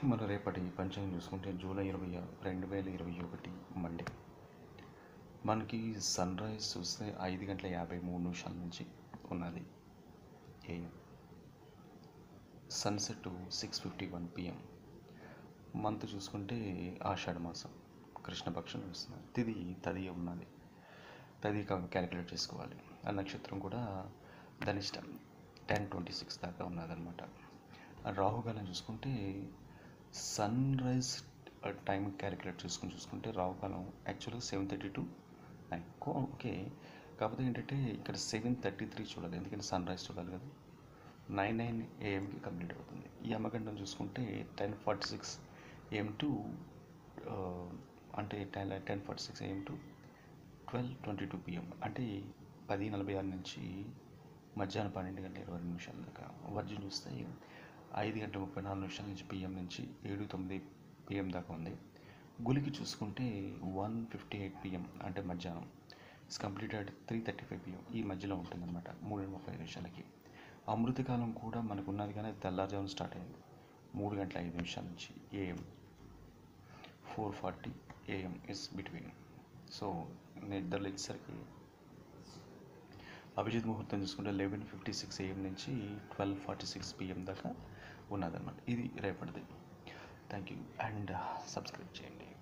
మన రేపటి పంచాంగం చూసుకుంటే జూలై ఇరవై ఆరు రెండు వేల ఇరవై ఒకటి మండే మనకి సన్ రైజ్ చూస్తే ఐదు గంటల యాభై మూడు నిమిషాల నుంచి ఉన్నది AM sunset six fifty one PM month చూసుకుంటే ఆషాఢ మాసం కృష్ణపక్షం వస్తుంది తిది తదియ ఉన్నది తది క్యాలిక్యులేట్ చేసుకోవాలి ఆ నక్షత్రం కూడా ధనిష్ట టెన్ ట్వంటీ సిక్స్ దాకా ఉన్నదన్నమాట ఆ రాహుకాలం చూసుకుంటే సన్ రైజ్ టైం క్యాలిక్యులేట్ చేసుకుని చూసుకుంటే రాహుకాలం యాక్చువల్గా seven thirty to nine okay కాకపోతే ఏంటంటే ఇక్కడ సెవెన్ థర్టీ త్రీ చూడాలి ఎందుకంటే సన్ రైజ్ చూడాలి కదా నైన్ నైన్ ఏఎంకి కంప్లీట్ అవుతుంది ఈ అమ్మగండం చూసుకుంటే ten forty six AM to అంటే ten ten forty six AM to twelve twenty two PM అంటే పది నలభై ఆరు నుంచి మధ్యాహ్నం పన్నెండు గంటల ఇరవై రెండు నిమిషాల దాకా వర్జం చూస్తే ఐదు గంటల ముప్పై నాలుగు నిమిషాల నుంచి పిఎం నుంచి ఏడు తొమ్మిది పిఎం దాకా ఉంది గులికి చూసుకుంటే వన్ ఫిఫ్టీ ఎయిట్ పిఎం అంటే మధ్యాహ్నం it's completed three thirty five PM ఈ మధ్యలో ఉంటుందన్నమాట మూడు ముప్పై ఐదు నిమిషాలకి అమృతకాలం కూడా మనకు ఉన్నది కానీ తెల్లారుజామున స్టార్ట్ అయింది మూడు గంటల ఐదు నిమిషాల నుంచి AM four forty AM is between so నిద్ర లేచేసరికి అభిజిత్ ముహూర్తం చూసుకుంటే లెవెన్ ఫిఫ్టీ సిక్స్ ఏఎం నుంచి ట్వెల్వ్ ఫార్టీ సిక్స్ పిఎం దాకా ఉన్నదన్నమాట ఇది రేపటిది థ్యాంక్ యూ అండ్ సబ్స్క్రైబ్ చేయండి